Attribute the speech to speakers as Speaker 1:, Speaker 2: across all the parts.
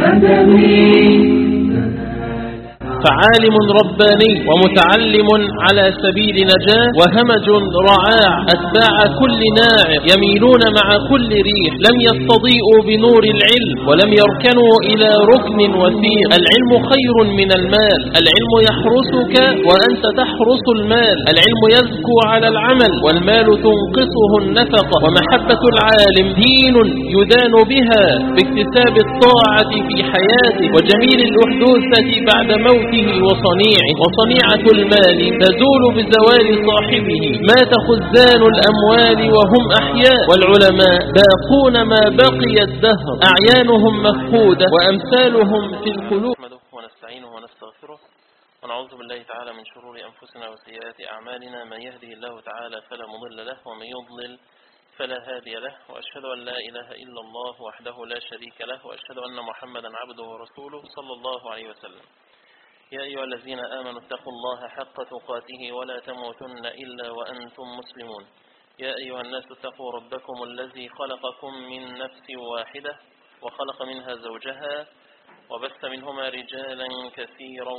Speaker 1: ندمي
Speaker 2: فعالم رباني ومتعلم على سبيل نجاة وهمج رعاع أتباع كل ناعم يميلون مع كل ريح لم يستضيئوا بنور العلم ولم يركنوا إلى ركن وثيق العلم خير من المال العلم يحرسك وأنت تحرس المال العلم يزكو على العمل والمال تنقصه النفقة ومحبة العالم دين يدان بها باكتساب الطاعة في حياته وجميل الأحدوثة بعد موته وصنيعه وصنيعة المال تزول بزوال صاحبه مات خزان الأموال وهم أحياء والعلماء باقون ما بقي الدهر أعيانهم مفقودة وأمثالهم في القلوب نحمده ونستعينه ونستغفره ونعوذ بالله تعالى من شرور أنفسنا وسيئات أعمالنا من يهده الله تعالى فلا مضل له ومن يضلل فلا هادي له وأشهد أن لا إله إلا الله وحده لا شريك له وأشهد أن محمدا عبده ورسوله صلى الله عليه وسلم يا أيها الذين آمنوا اتقوا الله حق تقاته ولا تموتن إلا وأنتم مسلمون يا أيها الناس اتقوا ربكم الذي خلقكم من نفس واحدة وخلق منها زوجها وبث منهما رجالا كثيرا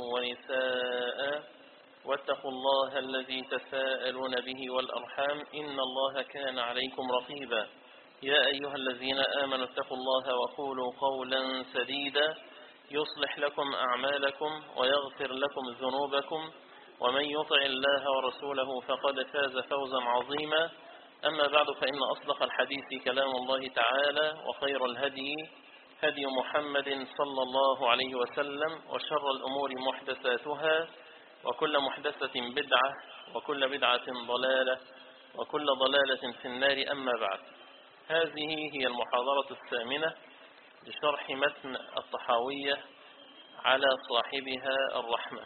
Speaker 2: ونساء واتقوا الله الذي تساءلون به والأرحام إن الله كان عليكم رقيبا يا أيها الذين آمنوا اتقوا الله وقولوا قولا سديدا يصلح لكم أعمالكم ويغفر لكم ذنوبكم ومن يطع الله ورسوله فقد فاز فوزا عظيما أما بعد فإن أصدق الحديث كلام الله تعالى وخير الهدي هدي محمد صلى الله عليه وسلم وشر الأمور محدثاتها وكل محدثة بدعة وكل بدعة ضلالة وكل ضلالة في النار أما بعد هذه هي المحاضرة الثامنة لشرح متن الطحاوية على صاحبها الرحمة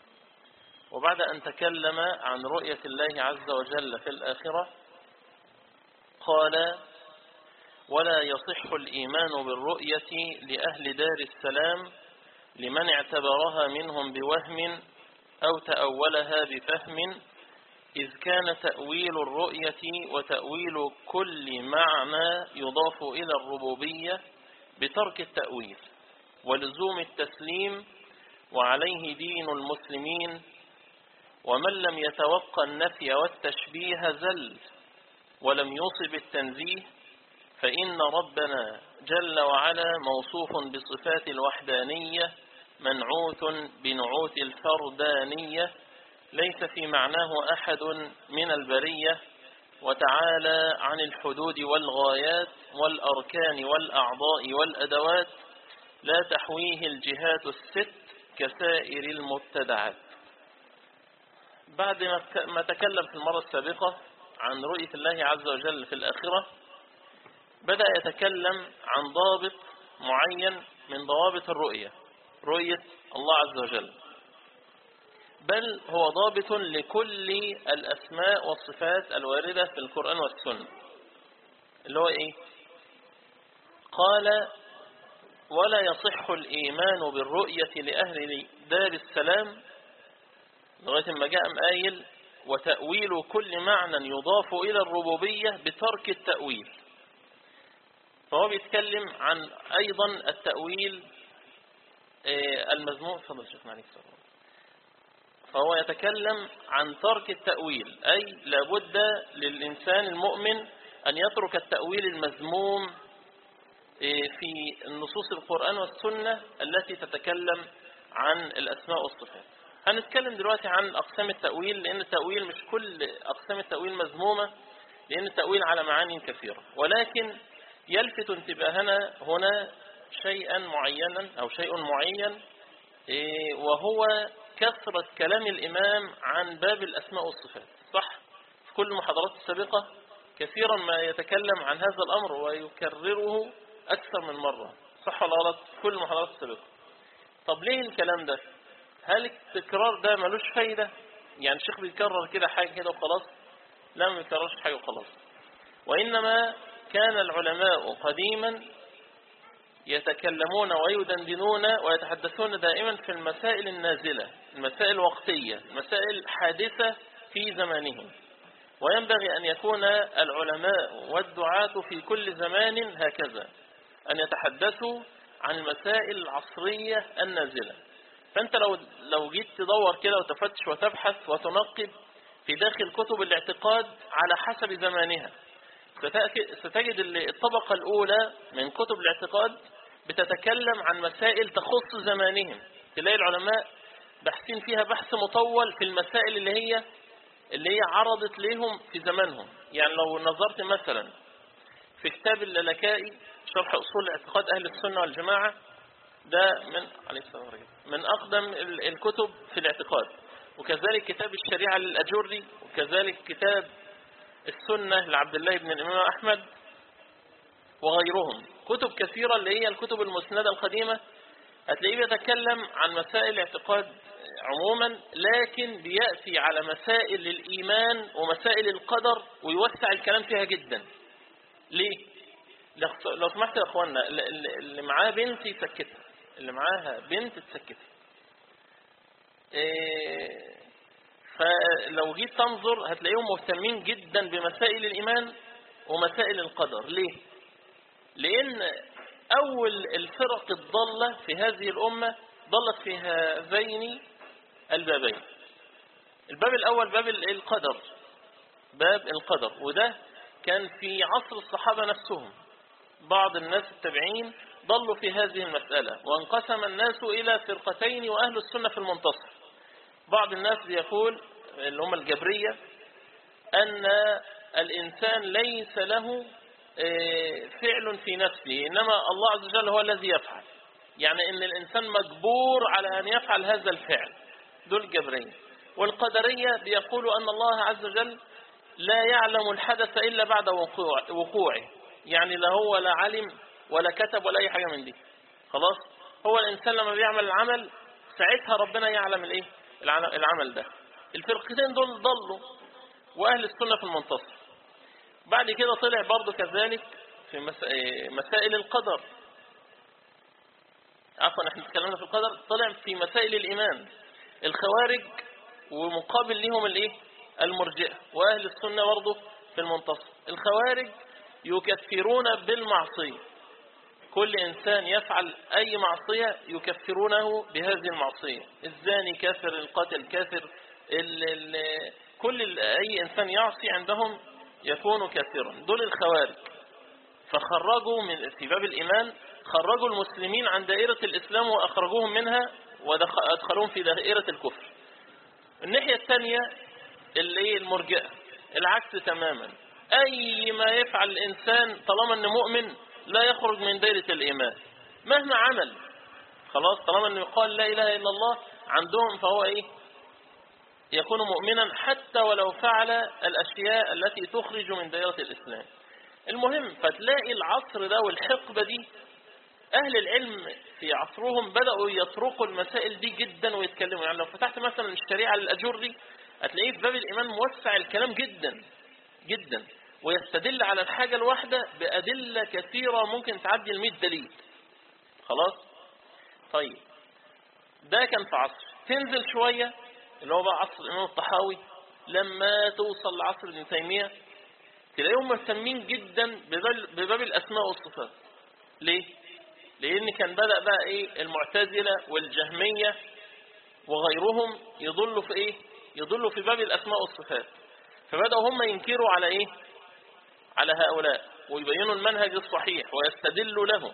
Speaker 2: وبعد أن تكلم عن رؤية الله عز وجل في الآخرة قال ولا يصح الإيمان بالرؤية لأهل دار السلام لمن اعتبرها منهم بوهم أو تأولها بفهم إذ كان تأويل الرؤية وتأويل كل معنى يضاف إلى الربوبية بترك التأويل ولزوم التسليم وعليه دين المسلمين ومن لم يتوقع النفي والتشبيه زل ولم يصب التنزيه فإن ربنا جل وعلا موصوف بصفات الوحدانية منعوت بنعوت الفردانية ليس في معناه أحد من البرية وتعالى عن الحدود والغايات والأركان والأعضاء والأدوات لا تحويه الجهات الست كسائر المبتدعات بعد ما تكلم في المرة السابقة عن رؤية الله عز وجل في الآخرة بدأ يتكلم عن ضابط معين من ضوابط الرؤية رؤية الله عز وجل بل هو ضابط لكل الأسماء والصفات الواردة في القرآن والسنة اللي هو إيه قال ولا يصح الإيمان بالرؤية لأهل دار السلام لغاية ما جاء قايل وتأويل كل معنى يضاف إلى الربوبية بترك التأويل فهو بيتكلم عن أيضا التأويل المذموم فضل شيخنا عليك الصلاة فهو يتكلم عن ترك التأويل أي لابد للإنسان المؤمن أن يترك التأويل المذموم في النصوص القرآن والسنة التي تتكلم عن الأسماء والصفات هنتكلم دلوقتي عن أقسام التأويل لأن التأويل مش كل أقسام التأويل مذمومة لأن التأويل على معاني كثيرة ولكن يلفت انتباهنا هنا شيئا معينا أو شيء معين وهو كثرة كلام الإمام عن باب الأسماء والصفات صح في كل المحاضرات السابقة كثيرا ما يتكلم عن هذا الأمر ويكرره أكثر من مرة صح ولا غلط في كل المحاضرات السابقة طب ليه الكلام ده هل التكرار ده ملوش فايدة يعني الشيخ بيكرر كده حاجة كده وخلاص لا ما بيكررش حاجة وخلاص وإنما كان العلماء قديما يتكلمون ويدندنون ويتحدثون دائما في المسائل النازلة المسائل الوقتية المسائل حادثة في زمانهم وينبغي أن يكون العلماء والدعاة في كل زمان هكذا أن يتحدثوا عن المسائل العصرية النازلة فأنت لو لو جيت تدور كده وتفتش وتبحث وتنقب في داخل كتب الاعتقاد على حسب زمانها ستجد الطبقة الأولى من كتب الاعتقاد بتتكلم عن مسائل تخص زمانهم تلاقي العلماء بحثين فيها بحث مطول في المسائل اللي هي اللي هي عرضت لهم في زمانهم يعني لو نظرت مثلا في كتاب اللالكائي شرح أصول اعتقاد أهل السنة والجماعة ده من عليه السلام من أقدم الكتب في الاعتقاد وكذلك كتاب الشريعة للأجري وكذلك كتاب السنة لعبد الله بن الإمام أحمد وغيرهم كتب كثيرة اللي هي الكتب المسندة القديمة هتلاقيه بيتكلم عن مسائل الاعتقاد عموما لكن بيأتي على مسائل الإيمان ومسائل القدر ويوسع الكلام فيها جدا ليه؟ لو سمحت يا أخوانا اللي معاه بنت يسكتها اللي معاها بنت تسكتها إيه فلو جيت تنظر هتلاقيهم مهتمين جدا بمسائل الإيمان ومسائل القدر ليه؟ لأن أول الفرق الضالة في هذه الأمة ضلت في هذين البابين الباب الأول باب القدر باب القدر وده كان في عصر الصحابة نفسهم بعض الناس التابعين ضلوا في هذه المسألة وانقسم الناس إلى فرقتين وأهل السنة في المنتصف بعض الناس بيقول اللي هم الجبرية أن الإنسان ليس له آه، فعل في نفسه إنما الله عز وجل هو الذي يفعل يعني أن الإنسان مجبور على أن يفعل هذا الفعل دول الجبرية والقدرية بيقولوا أن الله عز وجل لا يعلم الحدث إلا بعد وقوعه يعني لا هو لا علم ولا كتب ولا أي حاجة من دي خلاص هو الإنسان لما بيعمل العمل ساعتها ربنا يعلم الإيه العمل ده الفرقتين دول ضلوا وأهل السنة في المنتصف بعد كده طلع برضه كذلك في مسائل القدر عفوا احنا اتكلمنا في القدر طلع في مسائل الإيمان الخوارج ومقابل لهم الايه المرجئه واهل السنه برضه في المنتصف الخوارج يكفرون بالمعصيه كل إنسان يفعل أي معصية يكفرونه بهذه المعصية الزاني كافر القاتل كافر ال ال كل أي إنسان يعصي عندهم يكون كافرا دول الخوارج فخرجوا من في باب الإيمان خرجوا المسلمين عن دائرة الإسلام وأخرجوهم منها وأدخلوهم في دائرة الكفر الناحية الثانية اللي هي المرجئة العكس تماما أي ما يفعل الإنسان طالما أنه مؤمن لا يخرج من دائرة الإيمان مهما عمل خلاص طالما أنه يقال لا إله إلا الله عندهم فهو إيه يكون مؤمنا حتى ولو فعل الأشياء التي تخرج من دائرة الإسلام المهم فتلاقي العصر ده والحقبة دي أهل العلم في عصرهم بدأوا يطرقوا المسائل دي جدا ويتكلموا يعني لو فتحت مثلا الشريعة للأجر هتلاقيه في باب الإيمان موسع الكلام جدا جدا ويستدل على الحاجة الواحدة بأدلة كثيرة ممكن تعدي المئة دليل خلاص طيب ده كان في عصر تنزل شوية اللي هو بقى عصر الإمام الطحاوي لما توصل لعصر ابن تيمية تلاقيهم مهتمين جدا بباب الأسماء والصفات ليه؟ لأن كان بدأ بقى إيه المعتزلة والجهمية وغيرهم يضلوا في إيه؟ يضلوا في باب الأسماء والصفات فبدأوا هم ينكروا على إيه؟ على هؤلاء ويبينوا المنهج الصحيح ويستدلوا له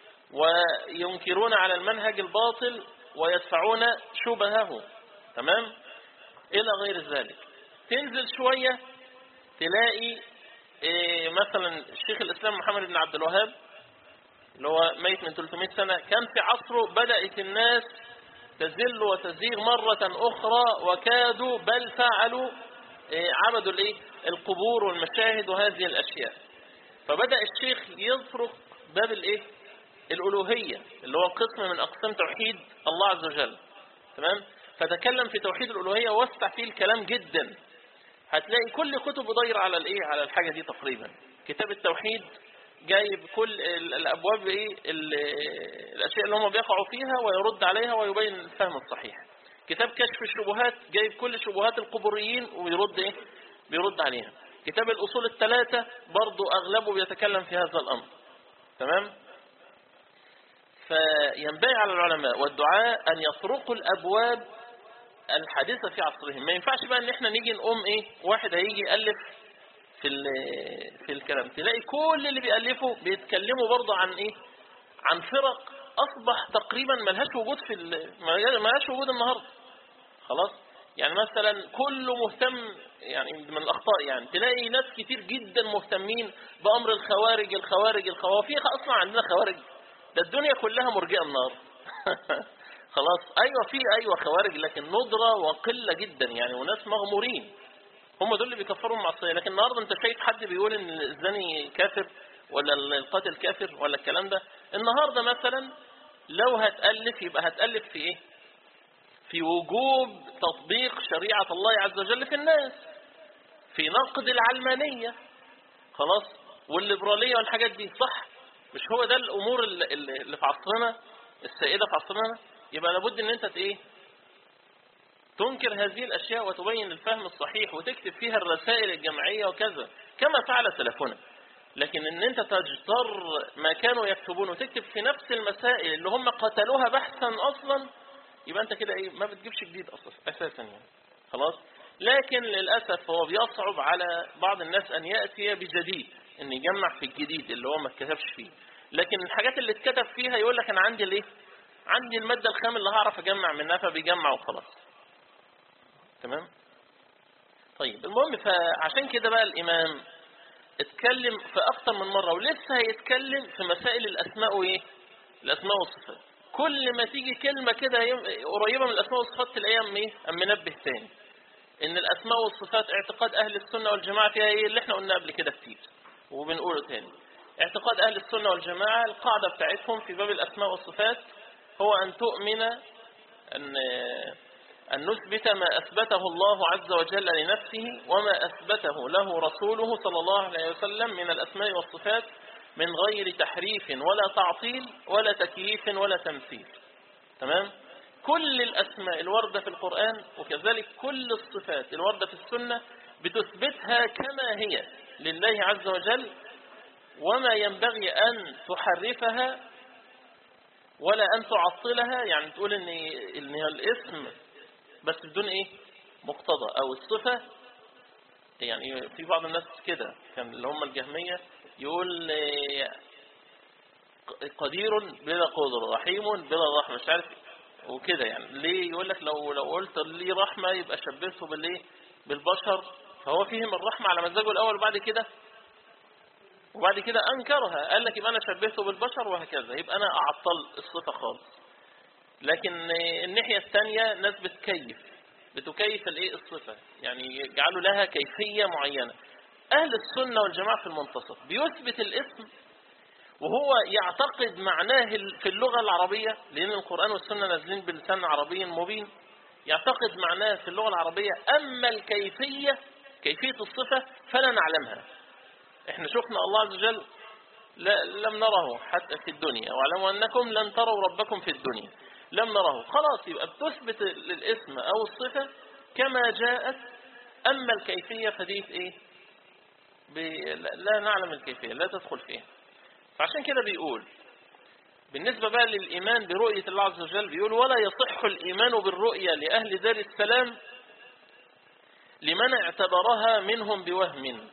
Speaker 2: وينكرون على المنهج الباطل ويدفعون شبهه تمام إلى غير ذلك تنزل شوية تلاقي إيه مثلا الشيخ الإسلام محمد بن عبد الوهاب اللي هو ميت من 300 سنة كان في عصره بدأت الناس تزل وتزيغ مرة أخرى وكادوا بل فعلوا إيه عبدوا الايه القبور والمشاهد وهذه الأشياء فبدأ الشيخ يطرق باب الايه الألوهية اللي هو قسم من أقسام توحيد الله عز وجل تمام فتكلم في توحيد الألوهية ووسع فيه الكلام جدا هتلاقي كل كتب ضير على الايه على الحاجة دي تقريبا كتاب التوحيد جايب كل الأبواب ايه الأشياء اللي هم بيقعوا فيها ويرد عليها ويبين الفهم الصحيح كتاب كشف الشبهات جايب كل شبهات القبوريين ويرد ايه بيرد عليها كتاب الأصول الثلاثة برضو أغلبه بيتكلم في هذا الأمر تمام فينبغي على العلماء والدعاء أن يطرقوا الأبواب الحادثة في عصرهم ما ينفعش بقى ان احنا نيجي نقوم ايه واحد هيجي يألف في في الكلام تلاقي كل اللي بيألفوا بيتكلموا برضه عن ايه عن فرق اصبح تقريبا ملهاش وجود في ملهاش وجود النهارده خلاص يعني مثلا كله مهتم يعني من الاخطاء يعني تلاقي ناس كتير جدا مهتمين بامر الخوارج الخوارج الخوارج في اصلا عندنا خوارج ده الدنيا كلها مرجئه النار خلاص ايوه في ايوه خوارج لكن ندره وقله جدا يعني وناس مغمورين هم دول اللي بيكفروا المعصيه لكن النهارده انت شايف حد بيقول ان الزاني كافر ولا القاتل كافر ولا الكلام ده النهارده مثلا لو هتالف يبقى هتالف في ايه في وجوب تطبيق شريعه الله عز وجل في الناس في نقد العلمانيه خلاص والليبراليه والحاجات دي صح مش هو ده الامور اللي في عصرنا السائده في عصرنا يبقى لابد ان انت ايه تنكر هذه الاشياء وتبين الفهم الصحيح وتكتب فيها الرسائل الجمعية وكذا كما فعل سلفنا لكن ان انت تجتر ما كانوا يكتبون وتكتب في نفس المسائل اللي هم قتلوها بحثا اصلا يبقى انت كده ايه ما بتجيبش جديد اصلا اساسا يعني خلاص لكن للاسف هو بيصعب على بعض الناس ان ياتي بجديد ان يجمع في الجديد اللي هو ما اتكتبش فيه لكن الحاجات اللي اتكتب فيها يقول لك انا عندي الايه عندي المادة الخام اللي هعرف اجمع منها فبيجمع وخلاص تمام طيب المهم فعشان كده بقى الامام اتكلم في اكتر من مرة ولسه هيتكلم في مسائل الاسماء وايه الاسماء والصفات كل ما تيجي كلمة كده قريبة من الاسماء والصفات تلاقيها ايه ام منبه تاني ان الاسماء والصفات اعتقاد اهل السنة والجماعة فيها ايه اللي احنا قلنا قبل كده كتير وبنقوله تاني اعتقاد اهل السنة والجماعة القاعدة بتاعتهم في باب الاسماء والصفات هو أن تؤمن أن أن نثبت ما أثبته الله عز وجل لنفسه وما أثبته له رسوله صلى الله عليه وسلم من الأسماء والصفات من غير تحريف ولا تعطيل ولا تكييف ولا تمثيل تمام كل الأسماء الوردة في القرآن وكذلك كل الصفات الوردة في السنة بتثبتها كما هي لله عز وجل وما ينبغي أن تحرفها ولا أن تعطلها يعني تقول إن إن هي الاسم بس بدون إيه مقتضى أو الصفة يعني في بعض الناس كده كان اللي هم الجهمية يقول قدير بلا قدر رحيم بلا رحمة مش عارف وكده يعني ليه يقول لك لو لو قلت لي رحمة يبقى شبهته بالايه بالبشر فهو فيهم الرحمة على مزاجه الأول وبعد كده وبعد كده أنكرها قال لك يبقى أنا شبهته بالبشر وهكذا يبقى أنا أعطل الصفة خالص لكن الناحية الثانية ناس بتكيف بتكيف الايه الصفة يعني يجعلوا لها كيفية معينة أهل السنة والجماعة في المنتصف بيثبت الاسم وهو يعتقد معناه في اللغة العربية لأن القرآن والسنة نازلين بلسان عربي مبين يعتقد معناه في اللغة العربية أما الكيفية كيفية الصفة فلا نعلمها احنا شفنا الله عز وجل لا لم نره حتى في الدنيا واعلموا أنكم لن تروا ربكم في الدنيا لم نره خلاص يبقى بتثبت للاسم أو الصفة كما جاءت أما الكيفية فديت إيه لا نعلم الكيفية لا تدخل فيها فعشان كده بيقول بالنسبة بقى للإيمان برؤية الله عز وجل بيقول ولا يصح الإيمان بالرؤية لأهل دار السلام لمن اعتبرها منهم بوهم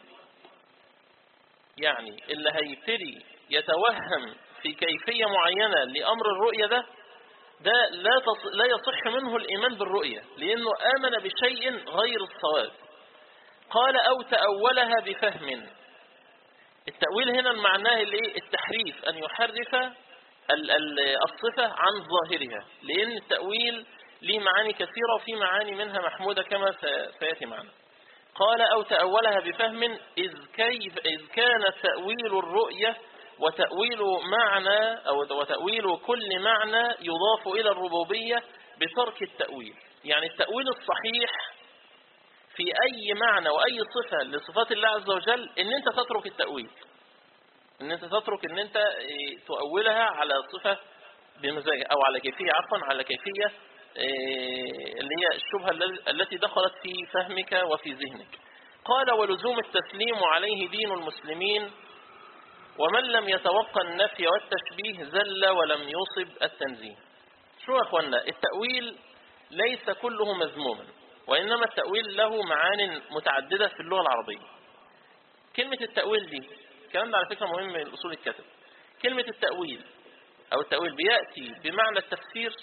Speaker 2: يعني اللي هيبتدي يتوهم في كيفية معينة لأمر الرؤية ده ده لا تص... لا يصح منه الإيمان بالرؤية لأنه آمن بشيء غير الصواب قال أو تأولها بفهم التأويل هنا معناه الايه التحريف أن يحرف الصفة عن ظاهرها لأن التأويل ليه معاني كثيرة وفي معاني منها محمودة كما سيأتي معنا قال أو تأولها بفهم إذ, كيف إذ كان تأويل الرؤية وتأويل معنى أو وتأويل كل معنى يضاف إلى الربوبية بترك التأويل يعني التأويل الصحيح في أي معنى وأي صفة لصفات الله عز وجل إن أنت تترك التأويل إن أنت تترك إن أنت تؤولها على صفة بمزاج أو على كيفية عفوا على كيفية اللي هي الشبهة التي دخلت في فهمك وفي ذهنك قال ولزوم التسليم عليه دين المسلمين ومن لم يتوقع النفي والتشبيه زل ولم يصب التنزيه شو يا أخوانا التأويل ليس كله مذموما وإنما التأويل له معان متعددة في اللغة العربية كلمة التأويل دي الكلام ده على فكرة مهم من أصول الكتب كلمة التأويل أو التأويل بيأتي بمعنى التفسير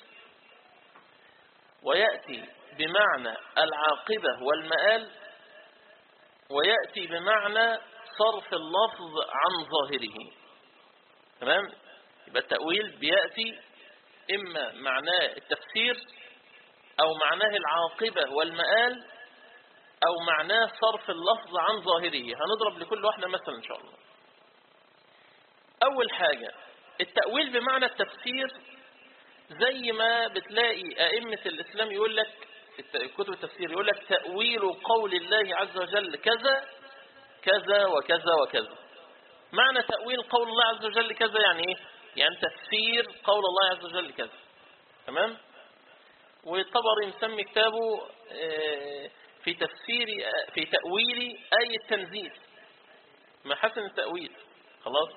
Speaker 2: ويأتي بمعنى العاقبة والمآل ويأتي بمعنى صرف اللفظ عن ظاهره تمام يبقى التأويل بيأتي إما معناه التفسير أو معناه العاقبة والمآل أو معناه صرف اللفظ عن ظاهره هنضرب لكل واحدة مثلا إن شاء الله أول حاجة التأويل بمعنى التفسير زي ما بتلاقي أئمة الإسلام يقول لك في كتب التفسير يقول لك تأويل قول الله عز وجل كذا كذا وكذا وكذا معنى تأويل قول الله عز وجل كذا يعني ايه يعني تفسير قول الله عز وجل كذا تمام والطبري مسمي كتابه في تفسير في تأويل آية التنزيل محاسن التأويل خلاص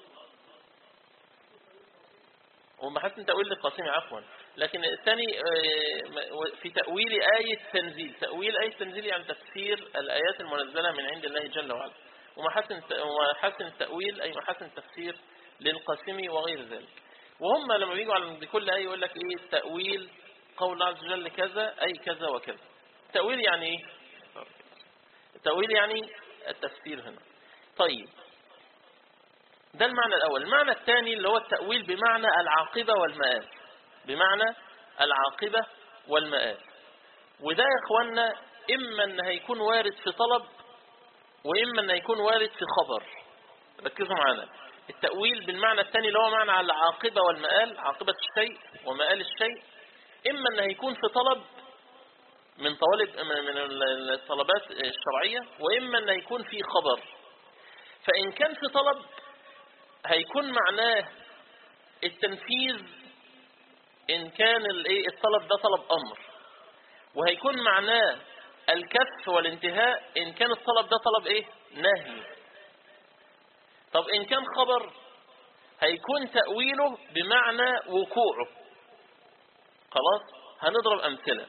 Speaker 2: ومحاسن تأويل للقاسمي عفوا لكن الثاني في تأويل آية تنزيل تأويل آية تنزيل يعني تفسير الآيات المنزلة من عند الله جل وعلا ومحاسن ومحاسن التأويل أي محاسن التفسير للقاسمي وغير ذلك وهم لما بيجوا على كل آية يقول لك إيه تأويل قول الله عز وجل كذا أي كذا وكذا التأويل يعني إيه التأويل يعني التفسير هنا طيب ده المعنى الأول المعنى الثاني اللي هو التأويل بمعنى العاقبة والمآل بمعنى العاقبة والمآل وده يا إخوانا إما أن هيكون وارد في طلب وإما أن يكون وارد في خبر ركزوا معانا التأويل بالمعنى الثاني اللي هو معنى العاقبة والمآل عاقبة الشيء ومآل الشيء إما أن هيكون في طلب من طوالب من الطلبات الشرعية وإما أن يكون في خبر فإن كان في طلب هيكون معناه التنفيذ إن كان الطلب ده طلب أمر وهيكون معناه الكف والانتهاء إن كان الطلب ده طلب إيه نهي طب إن كان خبر هيكون تأويله بمعنى وقوعه خلاص هنضرب أمثلة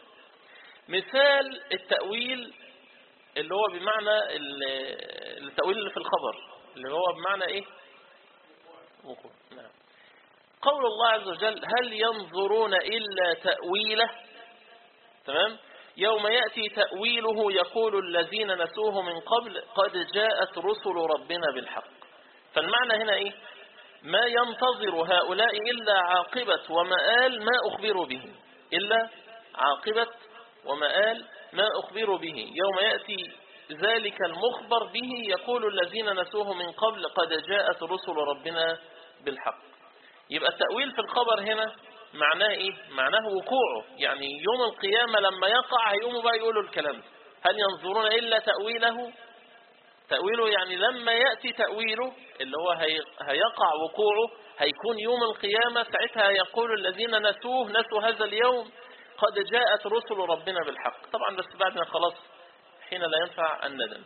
Speaker 2: مثال التأويل اللي هو بمعنى التأويل اللي في الخبر اللي هو بمعنى إيه وقوع نعم قول الله عز وجل هل ينظرون إلا تأويله تمام يوم يأتي تأويله يقول الذين نسوه من قبل قد جاءت رسل ربنا بالحق فالمعنى هنا إيه ما ينتظر هؤلاء إلا عاقبة ومآل ما أخبروا به إلا عاقبة ومآل ما أخبروا به يوم يأتي ذلك المخبر به يقول الذين نسوه من قبل قد جاءت رسل ربنا بالحق يبقى التأويل في الخبر هنا معناه ايه معناه وقوعه يعني يوم القيامة لما يقع هيقوموا بقى يقولوا الكلام ده هل ينظرون إلا تأويله تأويله يعني لما يأتي تأويله اللي هو هي هيقع وقوعه هيكون يوم القيامة ساعتها يقول الذين نسوه نسوا هذا اليوم قد جاءت رسل ربنا بالحق طبعا بس بعد ما خلاص حين لا ينفع الندم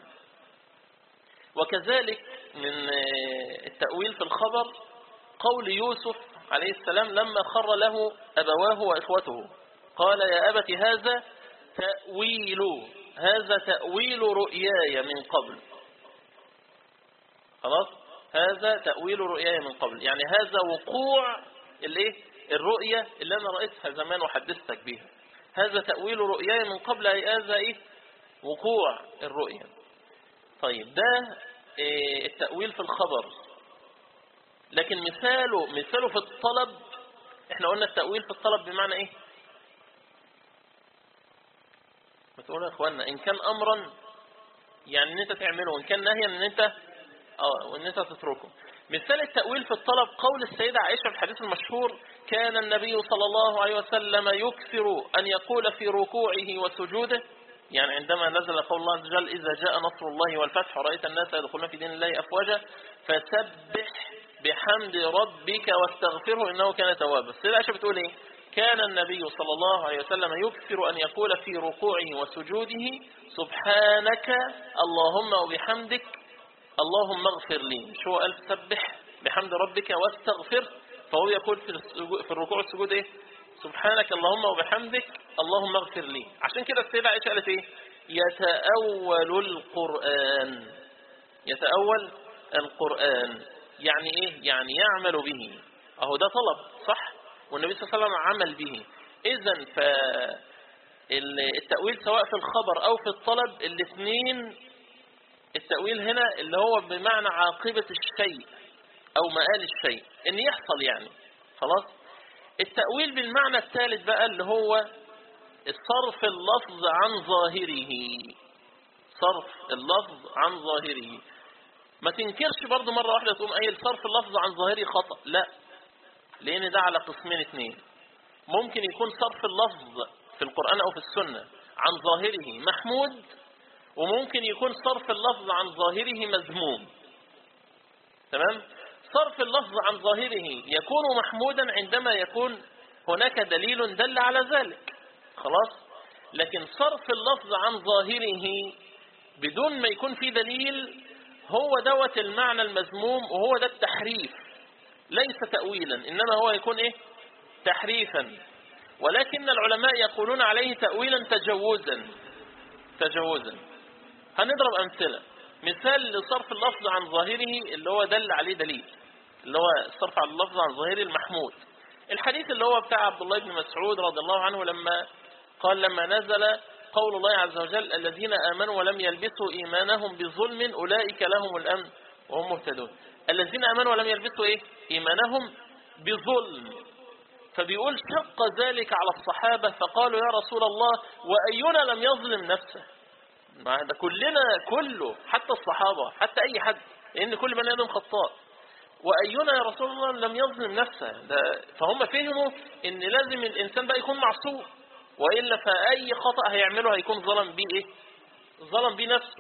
Speaker 2: وكذلك من التأويل في الخبر قول يوسف عليه السلام لما خر له أبواه وإخوته قال يا أبت هذا تأويل هذا تأويل رؤياي من قبل خلاص هذا تأويل رؤياي من قبل يعني هذا وقوع الايه الرؤية اللي أنا رأيتها زمان وحدثتك بها هذا تأويل رؤياي من قبل أي هذا إيه وقوع الرؤية طيب ده إيه التأويل في الخبر لكن مثاله مثاله في الطلب احنا قلنا التأويل في الطلب بمعنى ايه بتقولوا يا اخوانا ان كان امرا يعني ان انت تعمله وان كان نهيا ان انت اه وان انت تتركه مثال التأويل في الطلب قول السيدة عائشة في الحديث المشهور كان النبي صلى الله عليه وسلم يكثر أن يقول في ركوعه وسجوده يعني عندما نزل قول الله عز وجل إذا جاء نصر الله والفتح ورأيت الناس يدخلون في دين الله أفواجا فسبح بحمد ربك واستغفره إنه كان توابا السيدة عائشة بتقول إيه كان النبي صلى الله عليه وسلم يكثر أن يقول في ركوعه وسجوده سبحانك اللهم وبحمدك اللهم اغفر لي شو قال سبح بحمد ربك واستغفر فهو يقول في في الركوع والسجود ايه سبحانك اللهم وبحمدك اللهم اغفر لي عشان كده السيدة عائشة قالت ايه يتأول القرآن يتأول القرآن يعني ايه يعني يعمل به اهو ده طلب صح والنبي صلى الله عليه وسلم عمل به اذا ف التأويل سواء في الخبر او في الطلب الاثنين التأويل هنا اللي هو بمعنى عاقبة الشيء او مآل الشيء ان يحصل يعني خلاص التأويل بالمعنى الثالث بقى اللي هو صرف اللفظ عن ظاهره صرف اللفظ عن ظاهره ما تنكرش برضو مرة واحدة تقوم قايل صرف اللفظ عن ظاهره خطأ لا لان ده على قسمين اثنين ممكن يكون صرف اللفظ في القرآن او في السنة عن ظاهره محمود وممكن يكون صرف اللفظ عن ظاهره مذموم تمام صرف اللفظ عن ظاهره يكون محمودا عندما يكون هناك دليل دل على ذلك خلاص لكن صرف اللفظ عن ظاهره بدون ما يكون في دليل هو دوت المعنى المذموم وهو ده التحريف ليس تأويلا إنما هو يكون إيه تحريفا ولكن العلماء يقولون عليه تأويلا تجوزا تجوزا هنضرب أمثلة مثال لصرف اللفظ عن ظاهره اللي هو دل عليه دليل اللي هو الصرف عن اللفظ عن ظاهره المحمود الحديث اللي هو بتاع عبد الله بن مسعود رضي الله عنه لما قال لما نزل قول الله عز وجل الذين آمنوا ولم يلبسوا إيمانهم بظلم أولئك لهم الأمن وهم مهتدون الذين آمنوا ولم يلبسوا إيه إيمانهم بظلم فبيقول شق ذلك على الصحابة فقالوا يا رسول الله وأينا لم يظلم نفسه ما ده كلنا كله حتى الصحابة حتى أي حد لأن كل بني آدم خطاء وأينا يا رسول الله لم يظلم نفسه ده فهم فهموا ان لازم الإنسان بقى يكون معصوم وإلا فأي خطأ هيعمله هيكون ظلم بيه إيه ظلم بيه نفسه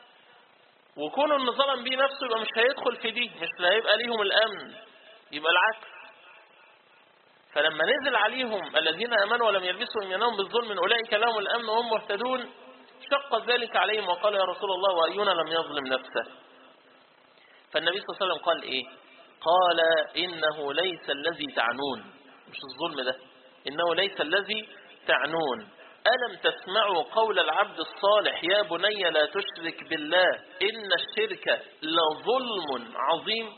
Speaker 2: وكونه ان ظلم بيه نفسه يبقى مش هيدخل في دي مش هيبقى ليهم الأمن يبقى العكس فلما نزل عليهم الذين امنوا ولم يلبسوا ايمانهم بالظلم اولئك لهم الامن وهم مهتدون شق ذلك عليهم وقال يا رسول الله واينا لم يظلم نفسه فالنبي صلى الله عليه وسلم قال ايه قال انه ليس الذي تعنون مش الظلم ده انه ليس الذي تعنون ألم تسمعوا قول العبد الصالح يا بني لا تشرك بالله إن الشرك لظلم عظيم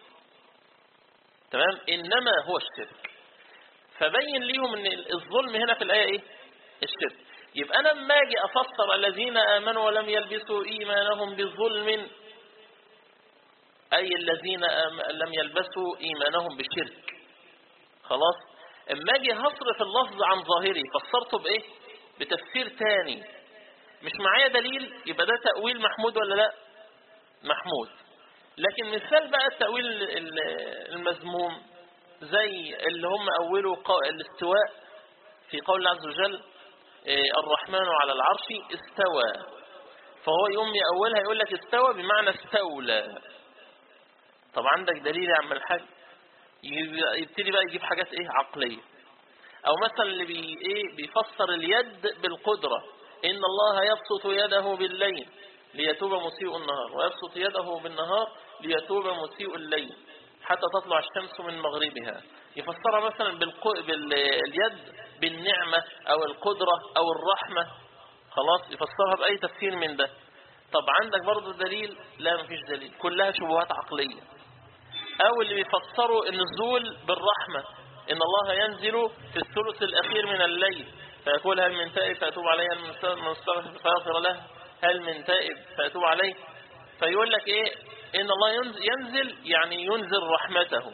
Speaker 2: تمام إنما هو الشرك فبين ليهم ان الظلم هنا في الآية ايه الشرك يبقى انا لما اجي افسر الذين امنوا ولم يلبسوا ايمانهم بالظلم اي الذين لم يلبسوا ايمانهم بشرك خلاص اما اجي هصرف اللفظ عن ظاهري فسرته بايه بتفسير تاني مش معايا دليل يبقى ده تأويل محمود ولا لا محمود لكن مثال بقى التأويل المذموم زي اللي هم أولوا الاستواء في قول الله عز وجل الرحمن على العرش استوى فهو يوم يأولها يقول لك استوى بمعنى استولى طب عندك دليل يا عم الحاج يبتدي بقى يجيب حاجات ايه عقلية او مثلا اللي بي ايه بيفسر اليد بالقدرة ان الله يبسط يده بالليل ليتوب مسيء النهار ويبسط يده بالنهار ليتوب مسيء الليل حتى تطلع الشمس من مغربها يفسرها مثلا بالق... باليد بالنعمة او القدرة او الرحمة خلاص يفسرها بأي تفسير من ده طب عندك برضه دليل لا مفيش دليل كلها شبهات عقلية او اللي بيفسروا النزول بالرحمة ان الله ينزل في الثلث الاخير من الليل فيقول هل من تائب فاتوب عليه هل من استغفر فيغفر له هل من تائب فاتوب عليه فيقول لك ايه ان الله ينزل يعني ينزل رحمته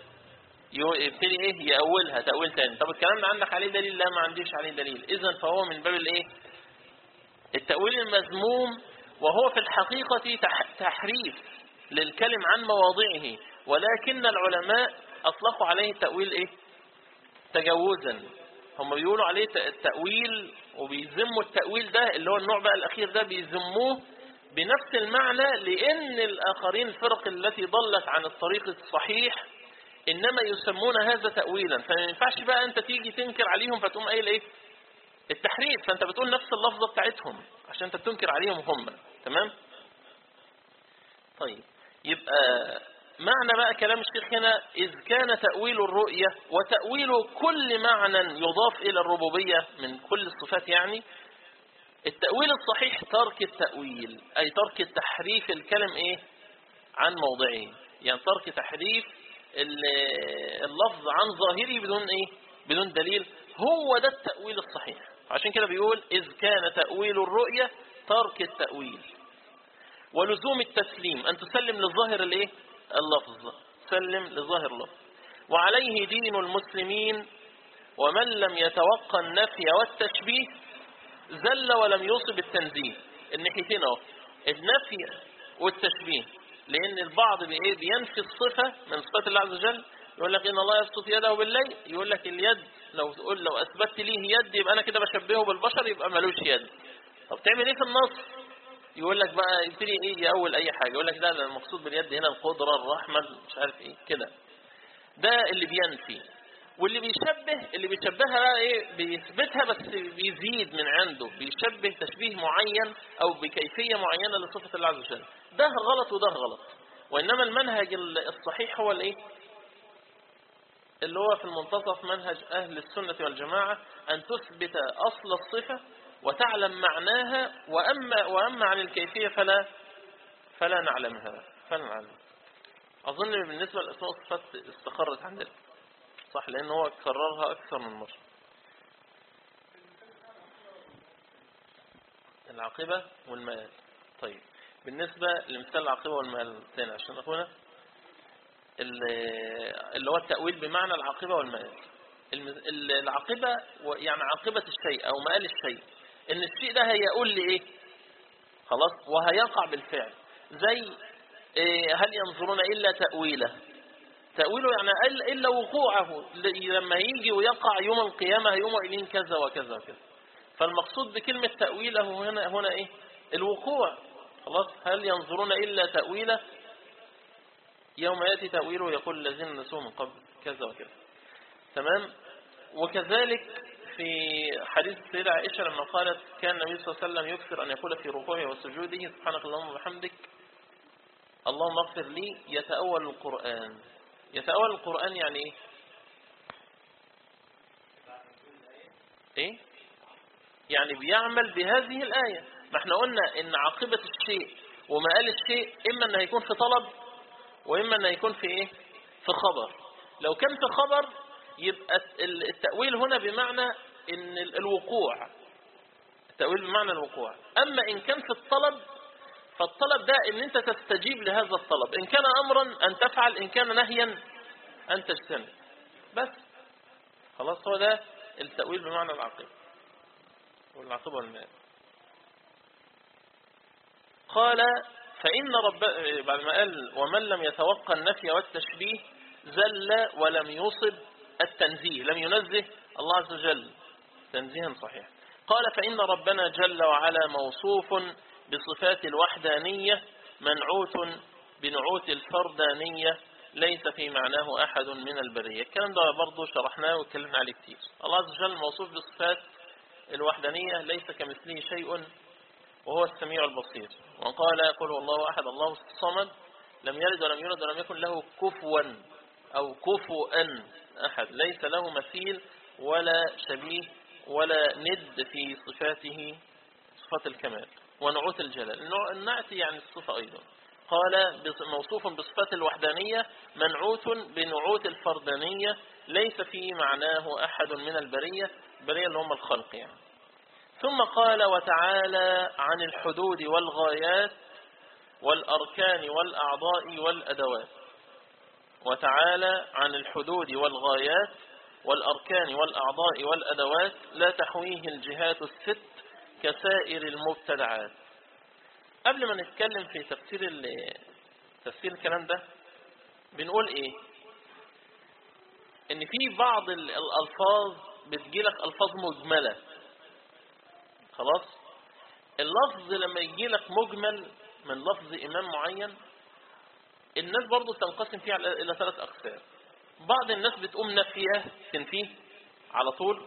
Speaker 2: يبتدي ايه يأولها تأويل تاني طب الكلام ده عندك عليه دليل لا ما عنديش عليه دليل اذا فهو من باب الايه التأويل المذموم وهو في الحقيقة تحريف للكلم عن مواضعه ولكن العلماء اطلقوا عليه تأويل ايه تجوزا هم بيقولوا عليه التأويل وبيذموا التأويل ده اللي هو النوع بقى الاخير ده بيذموه بنفس المعنى لان الاخرين الفرق التي ضلت عن الطريق الصحيح انما يسمون هذا تأويلا فما ينفعش بقى انت تيجي تنكر عليهم فتقوم قايل ايه التحريف فانت بتقول نفس اللفظة بتاعتهم عشان انت بتنكر عليهم هم تمام طيب يبقى معنى بقى كلام الشيخ هنا إذ كان تأويل الرؤية وتأويل كل معنى يضاف إلى الربوبية من كل الصفات يعني التأويل الصحيح ترك التأويل أي ترك التحريف الكلم إيه عن موضعه يعني ترك تحريف اللفظ عن ظاهره بدون إيه بدون دليل هو ده التأويل الصحيح عشان كده بيقول إذ كان تأويل الرؤية ترك التأويل ولزوم التسليم أن تسلم للظاهر الإيه اللفظ سلم لظاهر اللفظ وعليه دين المسلمين ومن لم يتوقع النفي والتشبيه زل ولم يصب التنزيه الناحيتين اهو النفي والتشبيه لان البعض بينفي الصفة من صفات الله عز وجل يقول لك ان الله يبسط يده بالليل يقول لك اليد لو تقول لو اثبتت ليه يد يبقى انا كده بشبهه بالبشر يبقى ملوش يد طب تعمل ايه في النص يقول لك بقى يبتدي ايه يأول اي حاجة يقول لك لا المقصود باليد هنا القدرة الرحمة مش عارف ايه كده ده اللي بينفي واللي بيشبه اللي بيشبهها بقى ايه بيثبتها بس بيزيد من عنده بيشبه تشبيه معين او بكيفية معينة لصفة الله عز وجل ده غلط وده غلط وانما المنهج الصحيح هو الايه اللي هو في المنتصف منهج اهل السنة والجماعة ان تثبت اصل الصفة وتعلم معناها وأما, وأما عن الكيفية فلا فلا نعلمها فلا نعلم أظن بالنسبة للأسماء والصفات استقرت عندنا صح لأن هو كررها أكثر من مرة العاقبة والمآل طيب بالنسبة لمثال العاقبة والمآل تاني عشان أخونا اللي هو التأويل بمعنى العاقبة والمآل العاقبة يعني عاقبة الشيء أو مآل الشيء ان الشيء ده هيقول لي ايه خلاص وهيقع بالفعل زي إيه هل ينظرون الا تأويله تأويله يعني الا وقوعه لما يجي ويقع يوم القيامة يوم إلين كذا وكذا وكذا فالمقصود بكلمة تأويله هنا هنا ايه الوقوع خلاص هل ينظرون الا تأويله يوم يأتي تأويله يقول الذين نسوه من قبل كذا وكذا تمام وكذلك في حديث السيدة عائشة لما قالت كان النبي صلى الله عليه وسلم يكثر أن يقول في ركوعه وسجوده سبحانك اللهم وبحمدك اللهم اغفر لي يتأول القرآن يتأول القرآن يعني ايه ايه يعني بيعمل بهذه الآية ما احنا قلنا ان عاقبة الشيء ومآل الشيء اما انه يكون في طلب واما انه يكون في ايه في خبر لو كان في خبر يبقى التأويل هنا بمعنى ان الوقوع التأويل بمعنى الوقوع اما ان كان في الطلب فالطلب ده ان انت تستجيب لهذا الطلب ان كان امرا ان تفعل ان كان نهيا ان تجتنب بس خلاص هو ده التأويل بمعنى العقيب والعقيب والمال قال فإن رب بعد ما قال ومن لم يتوقع النفي والتشبيه زل ولم يصب التنزيه لم ينزه الله عز وجل تنزيها صحيح قال فإن ربنا جل وعلا موصوف بصفات الوحدانية منعوت بنعوت الفردانية ليس في معناه أحد من البرية الكلام ده برضه شرحناه واتكلمنا عليه كتير الله عز وجل موصوف بصفات الوحدانية ليس كمثله شيء وهو السميع البصير وقال قل الله أحد الله الصمد لم يلد ولم يولد ولم يكن له كفوا أو كفوا أحد ليس له مثيل ولا شبيه ولا ند في صفاته صفات الكمال ونعوت الجلال النعت يعني الصفة أيضا قال موصوف بصفات الوحدانية منعوت بنعوت الفردانية ليس في معناه أحد من البرية البرية اللي هم الخلق يعني ثم قال وتعالى عن الحدود والغايات والأركان والأعضاء والأدوات وتعالى عن الحدود والغايات والأركان والأعضاء والأدوات لا تحويه الجهات الست كسائر المبتدعات قبل ما نتكلم في تفسير تفسير الكلام ده بنقول ايه ان في بعض الالفاظ بتجيلك الفاظ مجملة خلاص اللفظ لما يجيلك مجمل من لفظ امام معين الناس برضو تنقسم فيه الى ثلاث اقسام بعض الناس بتقوم نفيه تنفيه على طول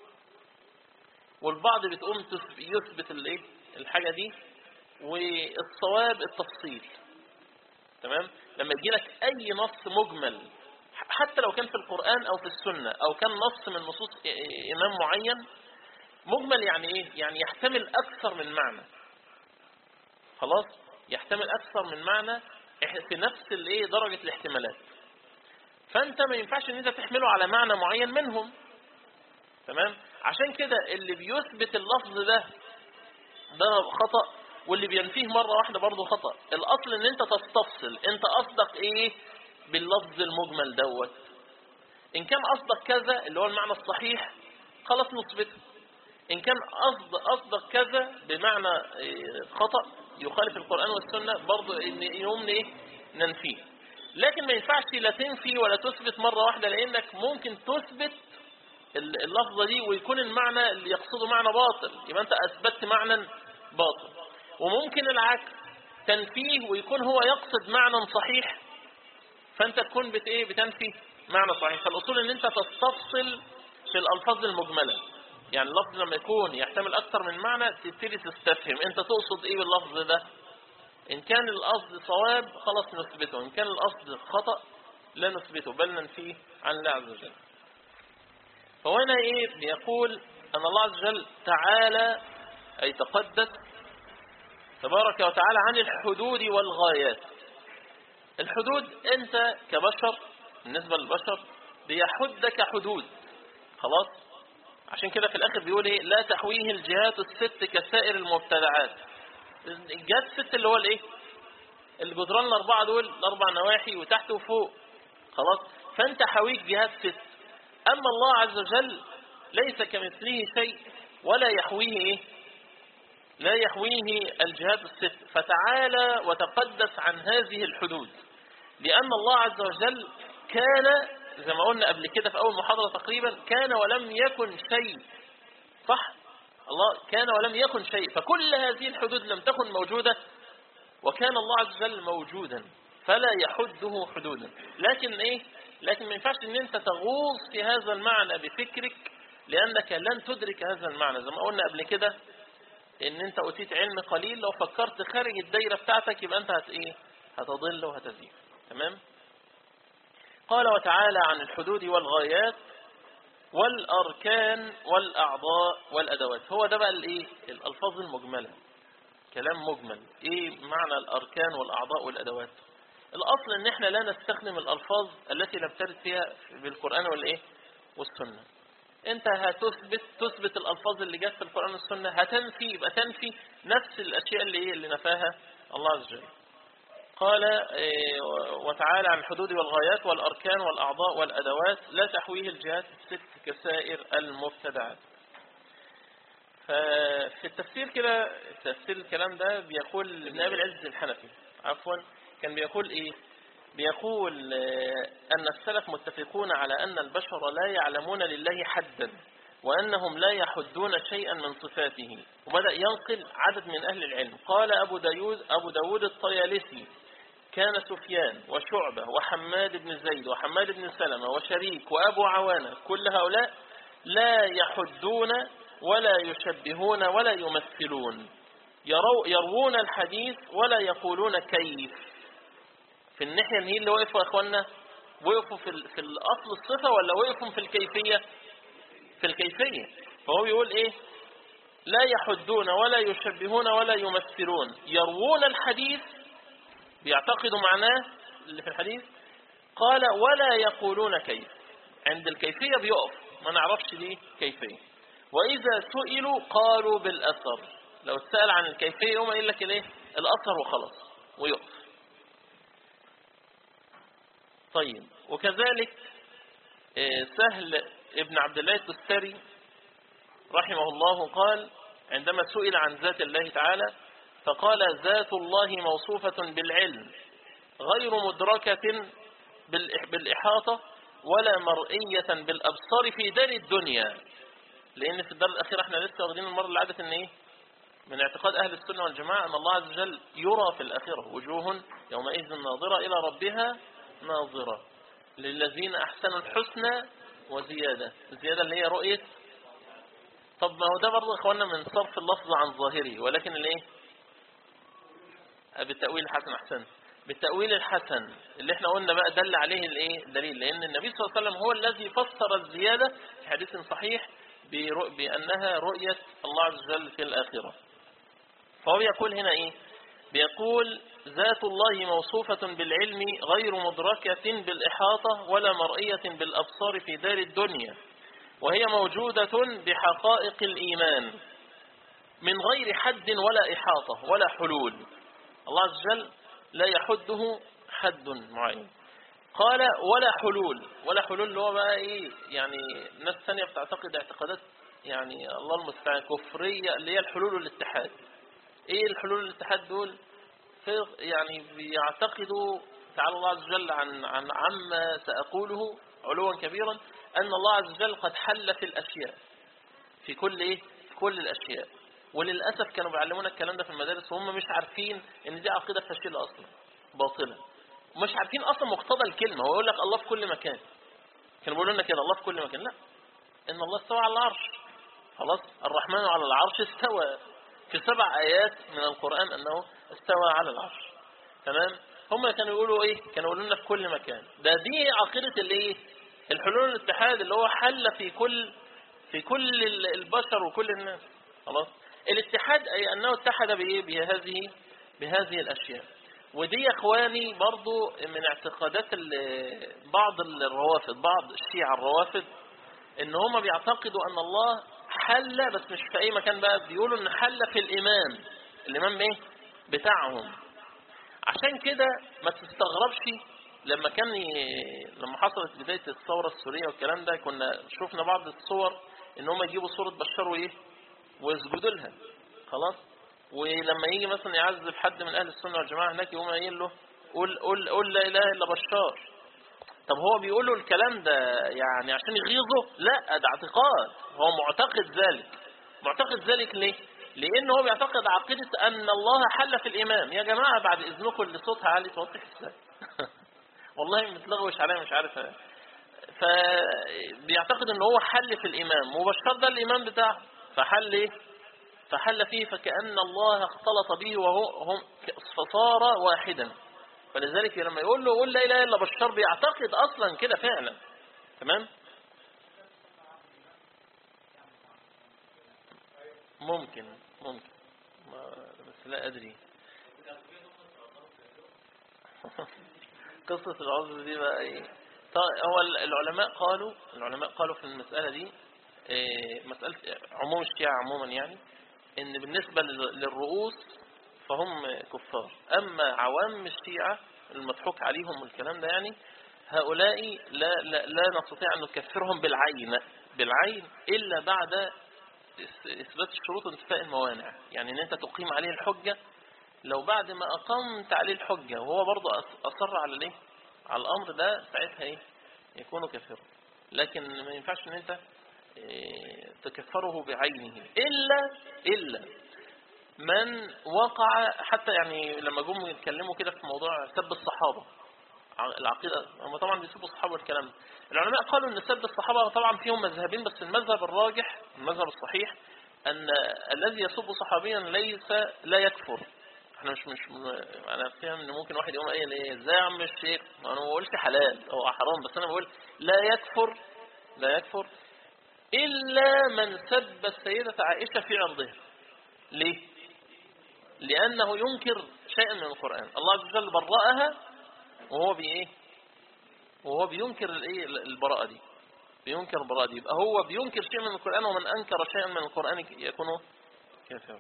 Speaker 2: والبعض بتقوم يثبت الايه الحاجة دي والصواب التفصيل تمام لما يجي لك اي نص مجمل حتى لو كان في القرآن او في السنة او كان نص من نصوص امام معين مجمل يعني ايه يعني يحتمل اكثر من معنى خلاص يحتمل اكثر من معنى في نفس الايه درجة الاحتمالات فانت ما ينفعش ان انت تحمله على معنى معين منهم تمام عشان كده اللي بيثبت اللفظ ده ده خطأ واللي بينفيه مرة واحدة برضه خطأ الاصل ان انت تستفصل انت قصدك ايه باللفظ المجمل دوت ان كان قصدك كذا اللي هو المعنى الصحيح خلاص نثبته ان كان قصد قصدك كذا بمعنى إيه، خطأ يخالف القرآن والسنة برضه ان يوم ايه ننفيه لكن ما ينفعش لا تنفي ولا تثبت مرة واحدة لانك ممكن تثبت اللفظة دي ويكون المعنى اللي يقصده معنى باطل يبقى انت اثبتت معنى باطل وممكن العكس تنفيه ويكون هو يقصد معنى صحيح فانت تكون بت ايه بتنفي معنى صحيح فالاصول ان انت تستفصل في الالفاظ المجمله يعني اللفظ لما يكون يحتمل اكثر من معنى تبتدي تستفهم انت تقصد ايه باللفظ ده ان كان القصد صواب خلاص نثبته ان كان القصد خطأ لا نثبته بل ننفيه عن الله عز وجل فهنا ايه بيقول ان الله عز وجل تعالى اي تقدس تبارك وتعالى عن الحدود والغايات الحدود انت كبشر بالنسبة للبشر بيحدك حدود خلاص عشان كده في الاخر بيقول ايه لا تحويه الجهات الست كسائر المبتدعات الجهات الست اللي هو الايه الجدران الاربعه دول الاربع نواحي وتحت وفوق خلاص فانت حويك جهات ست اما الله عز وجل ليس كمثله شيء ولا يحويه ايه لا يحويه الجهات الست فتعالى وتقدس عن هذه الحدود لأن الله عز وجل كان زي ما قلنا قبل كده في أول محاضرة تقريبا كان ولم يكن شيء صح الله كان ولم يكن شيء فكل هذه الحدود لم تكن موجودة وكان الله عز وجل موجودا فلا يحده حدودا لكن ايه لكن ما ينفعش ان انت تغوص في هذا المعنى بفكرك لانك لن تدرك هذا المعنى زي ما قلنا قبل كده ان انت اوتيت علم قليل لو فكرت خارج الدايرة بتاعتك يبقى انت هت ايه هتضل وهتزيد تمام قال وتعالى عن الحدود والغايات والأركان والأعضاء والأدوات هو ده بقى الايه الألفاظ المجملة كلام مجمل ايه معنى الأركان والأعضاء والأدوات الأصل ان احنا لا نستخدم الألفاظ التي لم ترد فيها بالقرآن والايه والسنة انت هتثبت تثبت الألفاظ اللي جت في القرآن والسنة هتنفي يبقى تنفي نفس الأشياء اللي ايه اللي نفاها الله عز وجل قال إيه، وتعالى عن الحدود والغايات والأركان والأعضاء والأدوات لا تحويه الجهات الست كسائر المبتدعات ففي التفسير كده تفسير الكلام ده بيقول ابن أبي العز الحنفي عفوا كان بيقول إيه بيقول آه، أن السلف متفقون على أن البشر لا يعلمون لله حدا وأنهم لا يحدون شيئا من صفاته وبدأ ينقل عدد من أهل العلم قال أبو داود, أبو داود الطيالسي كان سفيان وشعبة وحماد بن زيد وحماد بن سلمة وشريك وأبو عوانة كل هؤلاء لا يحدون ولا يشبهون ولا يمثلون يرو يروون الحديث ولا يقولون كيف في الناحية هي اللي وقفوا يا اخوانا وقفوا في, في الأصل الصفة ولا وقفوا في الكيفية في الكيفية فهو يقول ايه لا يحدون ولا يشبهون ولا يمثلون يروون الحديث بيعتقدوا معناه اللي في الحديث قال ولا يقولون كيف عند الكيفية بيقف ما نعرفش ليه كيفية وإذا سئلوا قالوا بالأثر لو اتسأل عن الكيفية يوم يقول لك الايه الأثر وخلاص ويقف طيب وكذلك آه، سهل ابن عبد الله التستري رحمه الله قال عندما سئل عن ذات الله تعالى فقال ذات الله موصوفة بالعلم غير مدركة بالإحاطة ولا مرئية بالأبصار في دار الدنيا لأن في الدار الأخيرة احنا لسه واخدين المرة اللي عادت ان ايه من اعتقاد أهل السنة والجماعة أن الله عز وجل يرى في الأخيرة وجوه يومئذ ناظرة إلى ربها ناظرة للذين أحسنوا الحسنى وزيادة الزيادة اللي هي رؤية طب ما هو ده برضه اخوانا من صرف اللفظ عن ظاهره ولكن الايه بالتأويل حسن أحسن بالتأويل الحسن اللي احنا قلنا بقى دل عليه الايه الدليل لأن النبي صلى الله عليه وسلم هو الذي فسر الزيادة في حديث صحيح بأنها رؤية الله عز وجل في الآخرة فهو يقول هنا ايه بيقول ذات الله موصوفة بالعلم غير مدركة بالإحاطة ولا مرئية بالأبصار في دار الدنيا وهي موجودة بحقائق الإيمان من غير حد ولا إحاطة ولا حلول الله عز وجل لا يحده حد معين قال ولا حلول ولا حلول اللي هو بقى ايه يعني ناس ثانيه بتعتقد اعتقادات يعني الله المستعان كفرية اللي هي الحلول والاتحاد ايه الحلول والاتحاد دول يعني بيعتقدوا تعالى الله عز وجل عن عن عما سأقوله علوا كبيرا أن الله عز وجل قد حل في الأشياء في كل إيه؟ في كل الأشياء وللأسف كانوا بيعلمونا الكلام ده في المدارس وهم مش عارفين ان دي عقيدة فاشلة أصلا باطلة ومش عارفين أصلا مقتضى الكلمة هو يقول لك الله في كل مكان كانوا بيقولوا لنا كده الله في كل مكان لا إن الله استوى على العرش خلاص الرحمن على العرش استوى في سبع آيات من القرآن أنه استوى على العرش تمام هم كانوا يقولوا إيه كانوا يقولوا لنا في كل مكان ده دي عقيدة الإيه الحلول الاتحاد اللي هو حل في كل في كل البشر وكل الناس خلاص الاتحاد أي أنه اتحد بإيه بهذه بهذه الأشياء ودي يا إخواني برضو من اعتقادات بعض الروافض بعض الشيعة الروافض ان هم بيعتقدوا ان الله حل بس مش في اي مكان بقى بيقولوا ان حل في الامام الامام ايه بتاعهم عشان كده ما تستغربش لما كان ي... لما حصلت بداية الثورة السورية والكلام ده كنا شفنا بعض الصور ان هم يجيبوا صورة بشار وايه ويسجدوا لها خلاص ولما يجي مثلا يعذب حد من اهل السنة والجماعة هناك يقوم قايل له قول قول قول لا اله الا بشار طب هو بيقول له الكلام ده يعني عشان يغيظه لا ده اعتقاد هو معتقد ذلك معتقد ذلك ليه لان هو بيعتقد عقيدة ان الله حل في الامام يا جماعة بعد اذنكم اللي صوتها عالي توضح ازاي والله متلغوش عليها مش عارف فبيعتقد ان هو حل في الامام وبشار ده الامام بتاعه فحل ايه فحل فيه فكأن الله اختلط به وهو هم فصار واحدا فلذلك لما يقول له قول لا اله الا بشار بيعتقد اصلا كده فعلا تمام ممكن ممكن بس لا ادري قصة العذر دي بقى ايه هو العلماء قالوا العلماء قالوا في المسألة دي إيه مسألة عموم الشيعة عموما يعني ان بالنسبة للرؤوس فهم كفار أما عوام الشيعة المضحوك عليهم والكلام ده يعني هؤلاء لا, لا, لا نستطيع أن نكفرهم بالعين بالعين إلا بعد إثبات الشروط وانتفاء الموانع يعني أن أنت تقيم عليه الحجة لو بعد ما أقمت عليه الحجة وهو برضه أصر على الايه على الأمر ده ساعتها إيه يكون كفر لكن ما ينفعش أن أنت تكفره بعينه إلا إلا من وقع حتى يعني لما جم يتكلموا كده في موضوع سب الصحابة العقيدة هم طبعا بيسبوا الصحابة والكلام العلماء قالوا ان سب الصحابة طبعا فيهم مذهبين بس المذهب الراجح المذهب الصحيح ان الذي يسب صحابيا ليس لا يكفر احنا مش مش انا فاهم ان ممكن واحد يقوم قايل ايه ازاي يا عم الشيخ انا ما بقولش حلال او حرام بس انا بقول لا يكفر لا يكفر الا من سب السيدة عائشة في عرضها ليه لأنه ينكر شيئا من القرآن الله عز وجل برأها وهو بإيه وهو بينكر الإيه البراءة دي بينكر البراءة دي يبقى هو بينكر شيء من القرآن ومن أنكر شيئا من القرآن يكون كافرا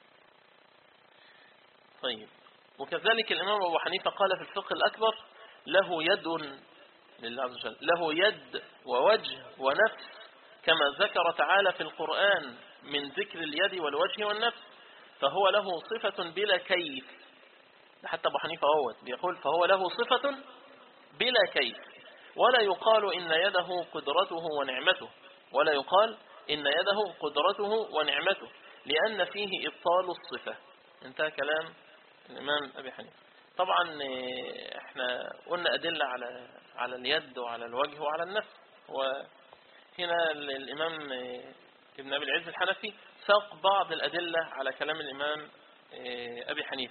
Speaker 2: طيب وكذلك الإمام أبو حنيفة قال في الفقه الأكبر له يد لله عز وجل له يد ووجه ونفس كما ذكر تعالى في القرآن من ذكر اليد والوجه والنفس فهو له صفة بلا كيف حتى أبو حنيفة هو بيقول فهو له صفة بلا كيف ولا يقال إن يده قدرته ونعمته ولا يقال إن يده قدرته ونعمته لأن فيه إبطال الصفة انتهى كلام الإمام أبي حنيفة طبعا احنا قلنا أدلة على على اليد وعلى الوجه وعلى النفس وهنا الإمام ابن أبي العز الحنفي ساق بعض الأدلة على كلام الإمام أبي حنيفة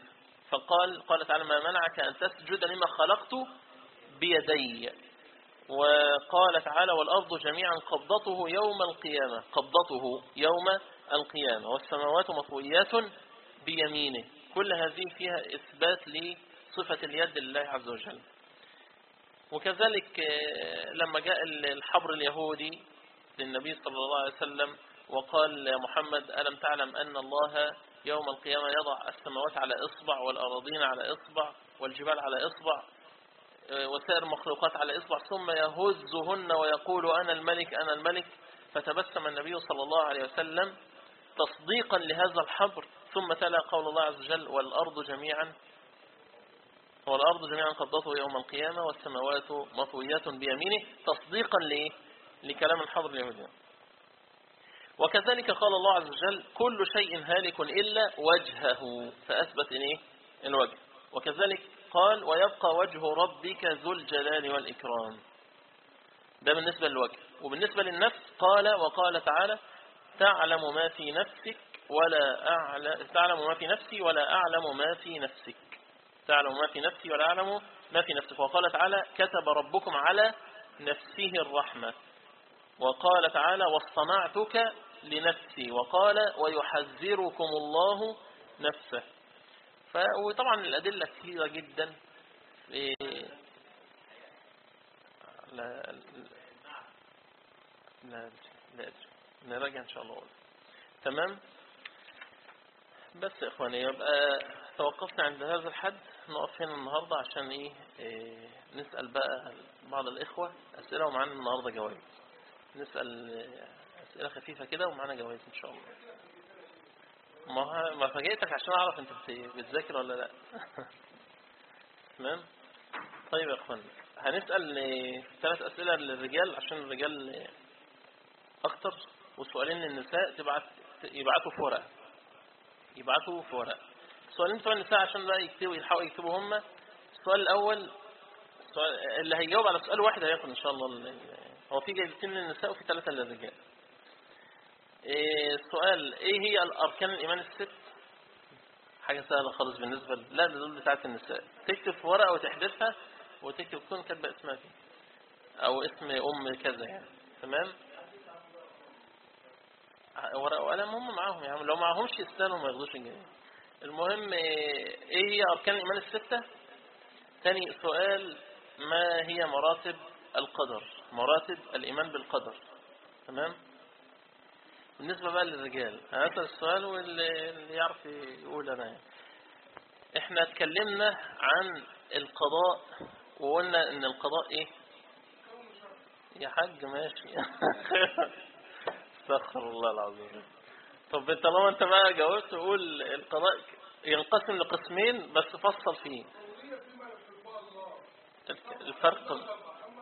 Speaker 2: فقال قال تعالى ما منعك أن تسجد لما خلقت بيدي وقال تعالى والأرض جميعا قبضته يوم القيامة قبضته يوم القيامة والسماوات مطويات بيمينه كل هذه فيها إثبات لصفة اليد لله عز وجل وكذلك آه، لما جاء الحبر اليهودي للنبي صلى الله عليه وسلم وقال يا محمد ألم تعلم أن الله يوم القيامة يضع السماوات على إصبع والأراضين على إصبع والجبال على إصبع آه، وسائر المخلوقات على إصبع ثم يهزهن ويقول أنا الملك أنا الملك فتبسم النبي صلى الله عليه وسلم تصديقا لهذا الحبر ثم تلا قول الله عز وجل والأرض جميعا والأرض جميعا قبضته يوم القيامة والسماوات مطويات بيمينه تصديقا لإيه؟ لكلام الحضر اليهودي وكذلك قال الله عز وجل كل شيء هالك إلا وجهه فأثبت إيه؟ الوجه وكذلك قال ويبقى وجه ربك ذو الجلال والإكرام ده بالنسبة للوجه وبالنسبة للنفس قال وقال تعالى تعلم ما في نفسك ولا أعلم تعلم ما في نفسي ولا أعلم ما في نفسك تعلم ما في نفسي ولا أعلم ما في نفسك وقال تعالى كتب ربكم على نفسه الرحمة وقال تعالى واصطنعتك لنفسي وقال ويحذركم الله نفسه وطبعا الأدلة كثيرة جدا في لا لا لا نراجع إن شاء الله تمام بس يا إخواني يبقى توقفنا عند هذا الحد نقف هنا النهاردة عشان إيه, إيه نسأل بقى بعض الإخوة أسئلة ومعانا النهاردة جوائز نسأل أسئلة خفيفة كده ومعانا جوائز إن شاء الله ما ما فاجئتك عشان أعرف أنت بتذاكر ولا لا تمام طيب يا إخوان هنسأل ثلاث أسئلة للرجال عشان الرجال أكتر وسؤالين للنساء تبعت يبعتوا في ورقة يبعتوا في ورقة السؤالين بتوع النساء عشان بقى يكتبوا يلحقوا يكتبوا هم السؤال الأول السؤال اللي هيجاوب على سؤال واحد هياخد إن شاء الله هو في جايزتين للنساء وفي ثلاثة للرجال السؤال ايه هي الاركان الايمان الست حاجة سهلة خالص بالنسبة لا ده دول بتاعت النساء تكتب في ورقة وتحدثها وتكتب تكون كاتبه اسمها فيه او اسم ام كذا يعني تمام ورقة وقلم هم معاهم يعني لو معاهمش يستاهلوا ما ياخدوش الجنيه المهم ايه هي اركان الايمان الستة ثاني سؤال ما هي مراتب القدر مراتب الايمان بالقدر تمام بالنسبة بقى للرجال هذا السؤال واللي يعرف يقول أنا يعني. احنا اتكلمنا عن القضاء وقلنا ان القضاء ايه يا حاج ماشي استغفر الله العظيم طب طالما انت بقى جاوبت قول القضاء ينقسم لقسمين بس فصل فيه الفرق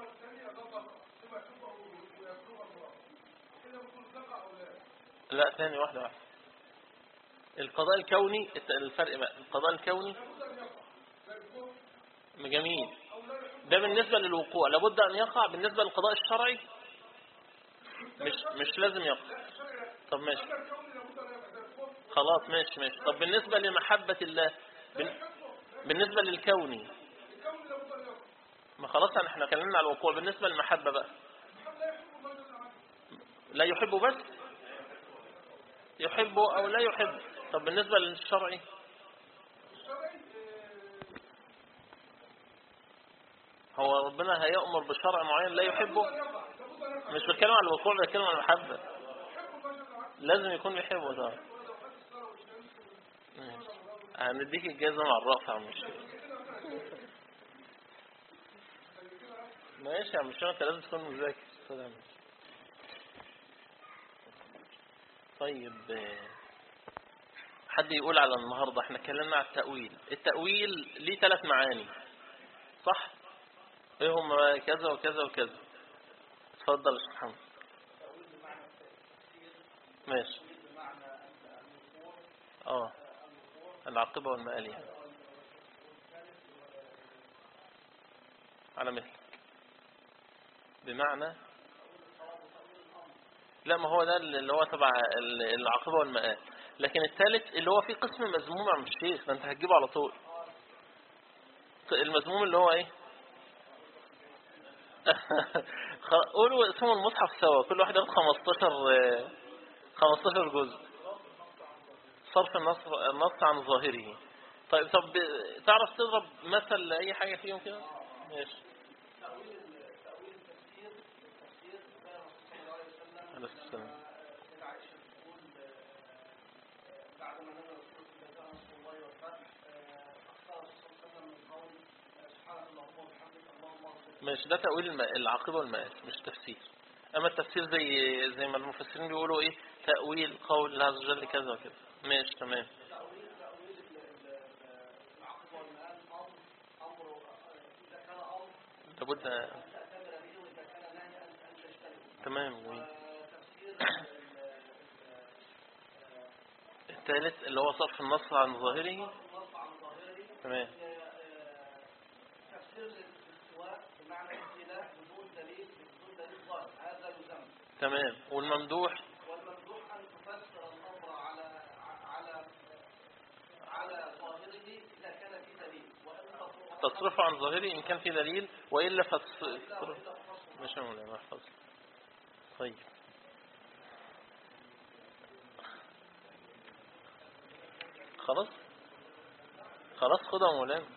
Speaker 2: لا ثاني واحدة واحدة القضاء الكوني الفرق بقى القضاء الكوني جميل ده بالنسبة للوقوع لابد أن يقع بالنسبة للقضاء الشرعي مش مش لازم يقع طب ماشي خلاص ماشي ماشي طب بالنسبة لمحبة الله بالنسبة للكوني ما خلاص احنا اتكلمنا على الوقوع بالنسبة للمحبة بقى لا يحب بس يحبه أو لا يحب طب بالنسبة للشرعي هو ربنا هيأمر بشرع معين لا يحبه مش بتكلم عن الوقوع بتكلم عن المحبة لازم يكون بيحبه طبعا هنديك الجائزة مع الرافع مش ماشي يا عم انت لازم تكون مذاكر طيب حد يقول على النهاردة احنا اتكلمنا على التأويل التأويل ليه ثلاث معاني صح ايه هم كذا وكذا وكذا اتفضل يا محمد ماشي اه العاقبة والمآل يعني على مثلك بمعنى لا ما هو ده اللي هو تبع العاقبة والمآل لكن الثالث اللي هو فيه قسم مذموم عن الشيخ ده انت هتجيبه على طول المذموم اللي هو ايه خ- قولوا اسمه المصحف سوا كل واحد ياخد 15 آه، 15 جزء صرف النص النص عن ظاهره طيب طب تعرف تضرب مثل لأي حاجة فيهم كده ماشي عليه السلام ماشي ده تأويل الم- العاقبة والمآل مش تفسير أما التفسير زي زي ما المفسرين بيقولوا إيه تأويل قول الله عز وجل كذا وكذا ماشي تمام لابد تمام جميل. الثالث اللي هو صرف النص عن ظاهره تمام تمام والممدوح تصرفه عن ظاهره إن كان في دليل وإلا فتصرف مش مولانا محفظ طيب خلاص خلاص خدها يا مولانا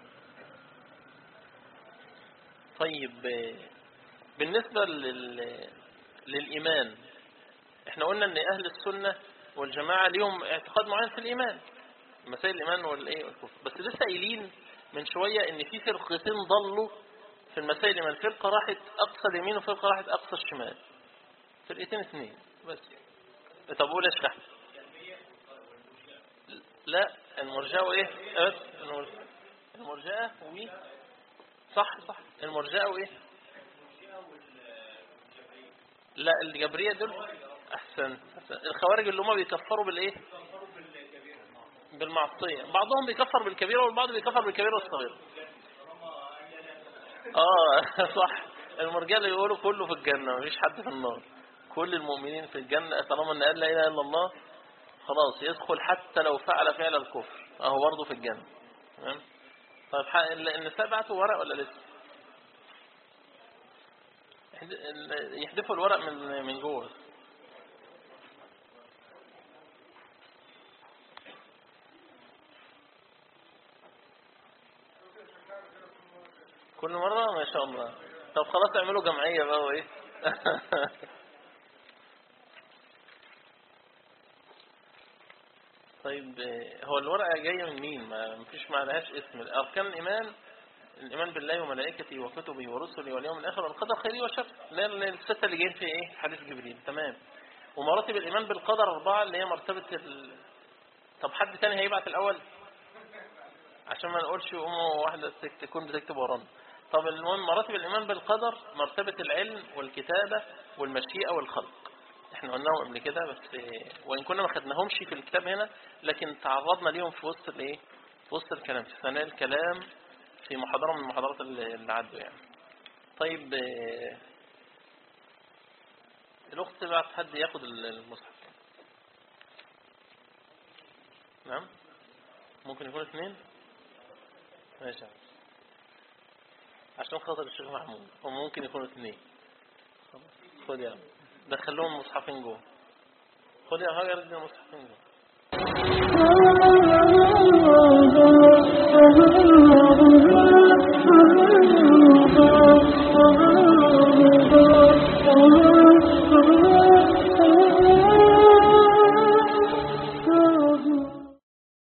Speaker 2: طيب آه، بالنسبة لل... للإيمان احنا قلنا ان اهل السنة والجماعة ليهم اعتقاد معين في الإيمان مسائل الإيمان والإيه والكفر بس لسه قايلين من شوية ان في فرقتين ضلوا في المسائل الإيمان فرقة راحت أقصى اليمين وفرقة راحت أقصى الشمال فرقتين اثنين بس طب قول اشرح لا المرجئة وايه بس المرجئة المرجئة و صح صح المرجئة وايه لا الجبرية دول احسن, أحسن. الخوارج اللي هم بيكفروا بالايه بالمعصية بعضهم بيكفر بالكبيرة والبعض بيكفر بالكبيرة والصغيرة اه صح المرجئة اللي يقولوا كله في الجنة مفيش حد في النار كل المؤمنين في الجنة طالما ان قال لا اله الا الله خلاص يدخل حتى لو فعل فعل الكفر اهو برضه في الجنة تمام طيب ح- ال- النساء بعتوا ورق ولا لسه يحد- ال- يحذفوا الورق من من جوه كل مرة ما شاء الله طب خلاص اعملوا جمعية بقى وايه طيب آه، هو الورقة جاية من مين ما مفيش معلهاش اسم أركان الإيمان الإيمان بالله وملائكته وكتبه ورسله واليوم الآخر والقدر خيره وشره اللي هي الستة اللي جايين في إيه حديث جبريل تمام ومراتب الإيمان بالقدر أربعة اللي هي مرتبة ال... طب حد تاني هيبعت الأول عشان ما نقولش أمه واحدة تك- تكون بتكتب ورانا طب المهم مراتب الإيمان بالقدر مرتبة العلم والكتابة والمشيئة والخلق احنا قلناهم قبل كده بس إيه، وإن كنا ما خدناهمش في الكتاب هنا لكن تعرضنا ليهم في وسط الايه في وسط الكلام في ثناء الكلام في محاضرة من المحاضرات اللي اللي عدوا يعني طيب آه، الأخت بعت حد ياخد ال- المصحف نعم ممكن يكون اثنين ماشي يا عم. عشان خاطر الشيخ محمود هم ممكن يكونوا اثنين خلاص. خد يا عم. دخلهم مصحفين جوه خد يا هاجر ادي مصحفين جوه
Speaker 1: Oh